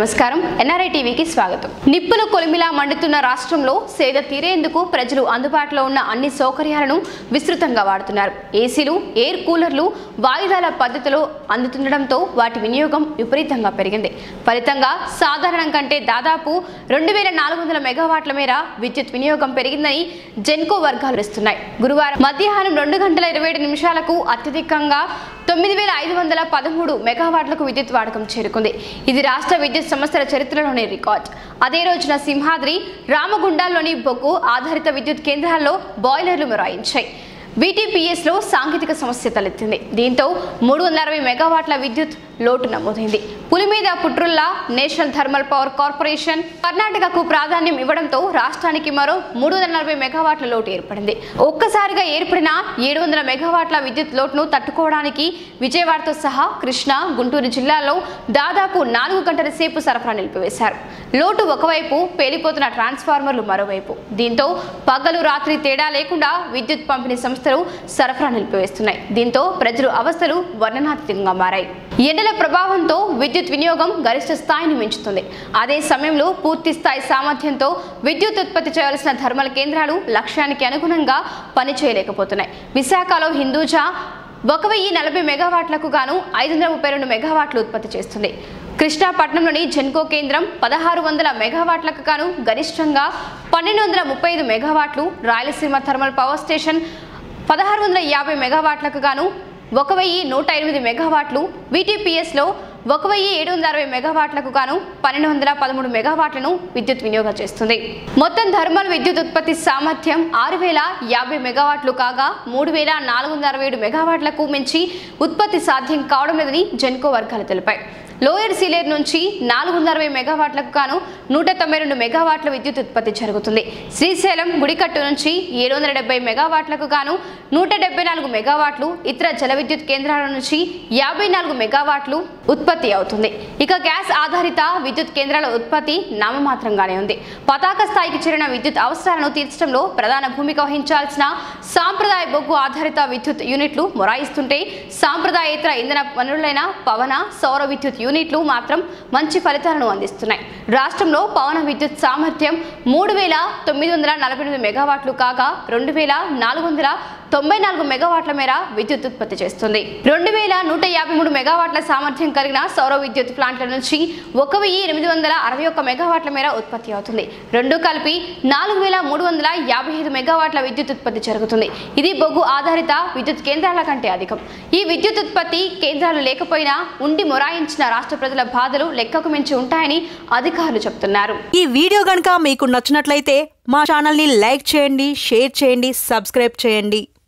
నమస్కారం ఎన్ఆర్ఐ టీవీకి స్వాగతం నిప్పుల కొలిమిలా మండుతున్న రాష్ట్రంలో సేద తీరేందుకు ప్రజలు అందుబాటులో ఉన్న అన్ని సౌకర్యాలను విస్తృతంగా వాడుతున్నారు ఏసీలు ఎయిర్ కూలర్లు వాయిదాల పద్ధతిలో అందుతుండడంతో వాటి వినియోగం విపరీతంగా పెరిగింది ఫలితంగా సాధారణం కంటే దాదాపు రెండు వేల నాలుగు వందల మెగావాట్ల మేర విద్యుత్ వినియోగం పెరిగిందని జెన్కో వర్గాలు ఇస్తున్నాయి గురువారం మధ్యాహ్నం రెండు గంటల ఇరవై ఏడు నిమిషాలకు అత్యధికంగా తొమ్మిది వేల ఐదు వందల పదమూడు మెగావాట్లకు విద్యుత్ వాడకం చేరుకుంది ఇది రాష్ట్ర విద్యుత్ సంస్థల చరిత్రలోని రికార్డ్ అదే రోజున సింహాద్రి రామగుండాల్లోని బొగ్గు ఆధారిత విద్యుత్ కేంద్రాల్లో బాయిలర్లు మొరాయించాయి వీటీపీఎస్ లో సాంకేతిక సమస్య తలెత్తింది దీంతో మూడు వందల అరవై మెగావాట్ల విద్యుత్ లోటు నమోదైంది పులిమీద పుట్రుల్లా నేషనల్ థర్మల్ పవర్ కార్పొరేషన్ కర్ణాటకకు ప్రాధాన్యం ఇవ్వడంతో రాష్ట్రానికి మరో మూడు వందల నలభై మెగావాట్ల లోటు ఏర్పడింది ఒక్కసారిగా ఏర్పడిన ఏడు వందల మెగావాట్ల విద్యుత్ లోటును తట్టుకోవడానికి విజయవాడతో సహా కృష్ణా గుంటూరు జిల్లాల్లో దాదాపు నాలుగు గంటల సేపు సరఫరా నిలిపివేశారు లోటు ఒకవైపు పేలిపోతున్న ట్రాన్స్ఫార్మర్లు మరోవైపు దీంతో పగలు రాత్రి తేడా లేకుండా విద్యుత్ పంపిణీ సంస్థలు సరఫరా నిలిపివేస్తున్నాయి దీంతో ప్రజలు అవస్థలు వర్ణనాతీతంగా మారాయి ఎండల ప్రభావంతో విద్యుత్ వినియోగం గరిష్ట స్థాయిని మించుతుంది అదే సమయంలో పూర్తి స్థాయి సామర్థ్యంతో విద్యుత్ ఉత్పత్తి చేయాల్సిన థర్మల్ కేంద్రాలు లక్ష్యానికి అనుగుణంగా పనిచేయలేకపోతున్నాయి విశాఖలో హిందూజా ఒక వెయ్యి నలభై మెగావాట్లకు గాను ఐదు వందల ముప్పై రెండు మెగావాట్లు ఉత్పత్తి చేస్తుంది కృష్ణాపట్నంలోని జెన్కో కేంద్రం పదహారు వందల మెగావాట్లకు గాను గరిష్టంగా పన్నెండు వందల ముప్పై ఐదు మెగావాట్లు రాయలసీమ థర్మల్ పవర్ స్టేషన్ పదహారు వందల యాభై మెగావాట్లకు గాను ఒక వెయ్యి నూట ఎనిమిది మెగావాట్లు వీటీపీఎస్లో ఒక వెయ్యి ఏడు వందల అరవై మెగావాట్లకు గాను పన్నెండు వందల పదమూడు మెగావాట్లను విద్యుత్ వినియోగం చేస్తుంది మొత్తం థర్మల్ విద్యుత్ ఉత్పత్తి సామర్థ్యం ఆరు వేల యాభై మెగావాట్లు కాగా మూడు వేల నాలుగు వందల అరవై ఏడు మెగావాట్లకు మించి ఉత్పత్తి సాధ్యం కావడం లేదని జెన్కో వర్గాలు తెలిపాయి లోయర్ సీలేర్ నుంచి నాలుగు వందల అరవై మెగావాట్లకు గాను నూట తొంభై రెండు మెగావాట్ల విద్యుత్ ఉత్పత్తి జరుగుతుంది శ్రీశైలం గుడికట్టు నుంచి ఏడు వందల డెబ్బై మెగావాట్లకు గాను నూట డెబ్బై నాలుగు మెగావాట్లు ఇతర జల విద్యుత్ కేంద్రాల నుంచి యాభై నాలుగు మెగావాట్లు ఉత్పత్తి అవుతుంది ఇక గ్యాస్ ఆధారిత విద్యుత్ కేంద్రాల ఉత్పత్తి నామమాత్రంగానే ఉంది పతాక స్థాయికి చేరిన విద్యుత్ అవసరాలను తీర్చడంలో ప్రధాన భూమిక వహించాల్సిన సాంప్రదాయ బొగ్గు ఆధారిత విద్యుత్ యూనిట్లు మొరాయిస్తుంటే సాంప్రదాయేతర ఇంధన వనరులైన పవన సౌర విద్యుత్ యూనిట్లు మాత్రం మంచి ఫలితాలను అందిస్తున్నాయి రాష్ట్రంలో పవన విద్యుత్ సామర్థ్యం మూడు వేల తొమ్మిది వందల నలభై ఎనిమిది మెగావాట్లు కాగా రెండు వేల నాలుగు వందల తొంభై నాలుగు మెగావాట్ల మేర విద్యుత్ ఉత్పత్తి చేస్తుంది రెండు వేల నూట యాభై మూడు మెగావాట్ల సామర్థ్యం కలిగిన సౌర విద్యుత్ ప్లాంట్ల నుంచి ఒక వెయ్యి ఎనిమిది వందల అరవై ఒక్క మెగావాట్ల మేర ఉత్పత్తి అవుతుంది రెండు కలిపి నాలుగు వేల మూడు వందల యాభై ఐదు మెగావాట్ల విద్యుత్ ఉత్పత్తి జరుగుతుంది ఇది బొగ్గు ఆధారిత విద్యుత్ కేంద్రాల కంటే అధికం ఈ విద్యుత్ ఉత్పత్తి కేంద్రాలు లేకపోయినా ఉండి మొరాయించిన రాష్ట్ర ప్రజల బాధలు లెక్కకు మించి ఉంటాయని అధికారులు చెబుతున్నారు ఈ వీడియో గనుక మీకు నచ్చినట్లయితే మా ఛానల్ని లైక్ చేయండి షేర్ చేయండి సబ్స్క్రైబ్ చేయండి